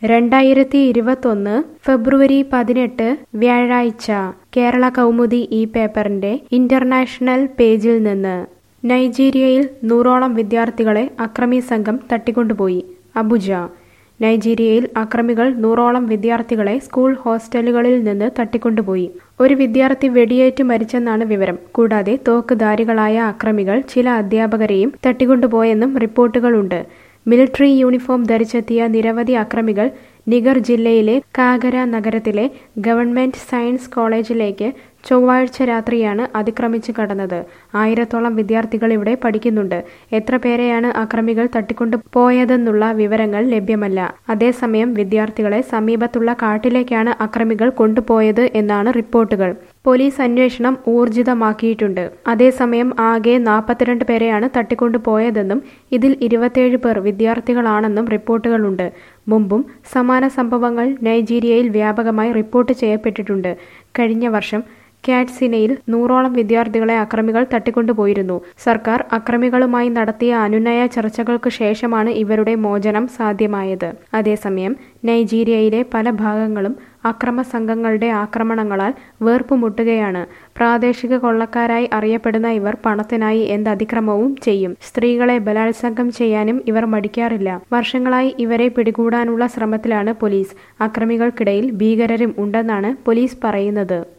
രണ്ടായിരത്തി ഇരുപത്തൊന്ന് ഫെബ്രുവരി പതിനെട്ട് വ്യാഴാഴ്ച കേരള കൗമുദി ഈ പേപ്പറിന്റെ ഇന്റർനാഷണൽ പേജിൽ നിന്ന് നൈജീരിയയിൽ നൂറോളം വിദ്യാർത്ഥികളെ അക്രമി സംഘം തട്ടിക്കൊണ്ടുപോയി അബുജ നൈജീരിയയിൽ അക്രമികൾ നൂറോളം വിദ്യാർത്ഥികളെ സ്കൂൾ ഹോസ്റ്റലുകളിൽ നിന്ന് തട്ടിക്കൊണ്ടുപോയി ഒരു വിദ്യാർത്ഥി വെടിയേറ്റ് മരിച്ചെന്നാണ് വിവരം കൂടാതെ തോക്കുധാരികളായ അക്രമികൾ ചില അധ്യാപകരെയും തട്ടിക്കൊണ്ടുപോയെന്നും റിപ്പോർട്ടുകളുണ്ട് മിലിറ്ററി യൂണിഫോം ധരിച്ചെത്തിയ നിരവധി അക്രമികൾ നിഗർ ജില്ലയിലെ കാഗര നഗരത്തിലെ ഗവൺമെന്റ് സയൻസ് കോളേജിലേക്ക് ചൊവ്വാഴ്ച രാത്രിയാണ് അതിക്രമിച്ചു കടന്നത് ആയിരത്തോളം വിദ്യാർത്ഥികൾ ഇവിടെ പഠിക്കുന്നുണ്ട് എത്ര പേരെയാണ് അക്രമികൾ തട്ടിക്കൊണ്ടു പോയതെന്നുള്ള വിവരങ്ങൾ ലഭ്യമല്ല അതേസമയം വിദ്യാർത്ഥികളെ സമീപത്തുള്ള കാട്ടിലേക്കാണ് അക്രമികൾ കൊണ്ടുപോയത് എന്നാണ് റിപ്പോർട്ടുകൾ പോലീസ് അന്വേഷണം ഊർജിതമാക്കിയിട്ടുണ്ട് അതേസമയം ആകെ നാൽപ്പത്തിരണ്ട് പേരെയാണ് തട്ടിക്കൊണ്ടുപോയതെന്നും ഇതിൽ ഇരുപത്തിയേഴ് പേർ വിദ്യാർത്ഥികളാണെന്നും റിപ്പോർട്ടുകളുണ്ട് മുമ്പും സമാന സംഭവങ്ങൾ നൈജീരിയയിൽ വ്യാപകമായി റിപ്പോർട്ട് ചെയ്യപ്പെട്ടിട്ടുണ്ട് കഴിഞ്ഞ വർഷം കാറ്റ്സിനയിൽ നൂറോളം വിദ്യാർത്ഥികളെ അക്രമികൾ തട്ടിക്കൊണ്ടുപോയിരുന്നു സർക്കാർ അക്രമികളുമായി നടത്തിയ അനുനയ ചർച്ചകൾക്ക് ശേഷമാണ് ഇവരുടെ മോചനം സാധ്യമായത് അതേസമയം നൈജീരിയയിലെ പല ഭാഗങ്ങളും അക്രമ സംഘങ്ങളുടെ ആക്രമണങ്ങളാൽ വേർപ്പുമുട്ടുകയാണ് പ്രാദേശിക കൊള്ളക്കാരായി അറിയപ്പെടുന്ന ഇവർ പണത്തിനായി എന്ത് അതിക്രമവും ചെയ്യും സ്ത്രീകളെ ബലാത്സംഗം ചെയ്യാനും ഇവർ മടിക്കാറില്ല വർഷങ്ങളായി ഇവരെ പിടികൂടാനുള്ള ശ്രമത്തിലാണ് പോലീസ് അക്രമികൾക്കിടയിൽ ഭീകരരും ഉണ്ടെന്നാണ് പോലീസ് പറയുന്നത്